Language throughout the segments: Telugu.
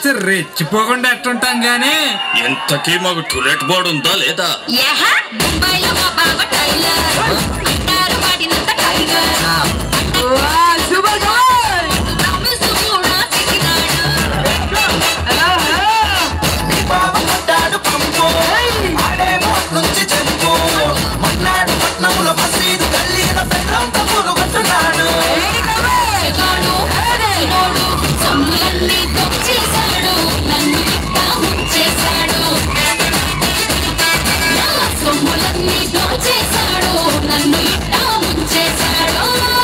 చూసి రెచ్చిపోకుండా ఎట్టుంటాం గానీ ఇంతకీ మాకు టూలెట్ బోర్డు ఉందా లేదా యహ ముంబైలో మా బావ టైలర్ అంటారు వాడినంత టైగర్ ప్రామిస్ కూడా తెగినాడు బావ కొట్టాడు పంపు ఆడేమో నుంచి చెప్పు మన్నాడు పట్నంలో మసీదు గల్లీల పెళ్ళంతా పురుగుతున్నాడు ఎగాడు ఎగాడు సొమ్ములన్నీ దొచ్చేశాడు నన్ను ఇట్టా ముంచేశాడు నా సొమ్ములన్నీ దోచేశాడు నన్ను ఇట్టా ముంచేశాడు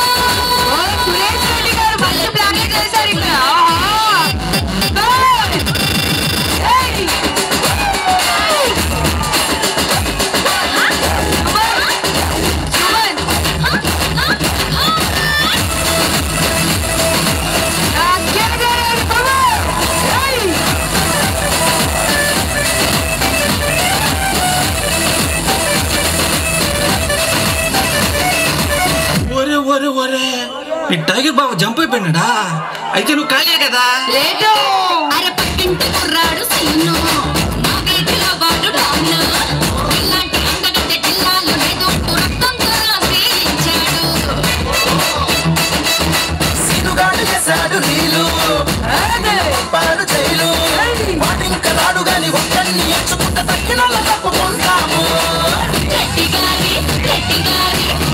ఒరే ఒరే ఒరే ఈ టైగర్ బాబు జంప్ అయిపోయినాడా అయితే నువ్వు ఖాళీ కదా లేదు అరే పక్కింటి కుర్రాడు సీను మా వీధిలో వాడు డాను ఇలాంటి అందగత్తె జిల్లాలో లేదు రక్తంతో రాసి ఇచ్చాడు సినుగాడు చేశాడు నీళ్ళు పాడు జైలు వాటింక రాడు గాని ఒక్కడిని ఎంచుకుంటే తక్కిన తప్పుకుంటాము గట్టి గారి గట్టి గారి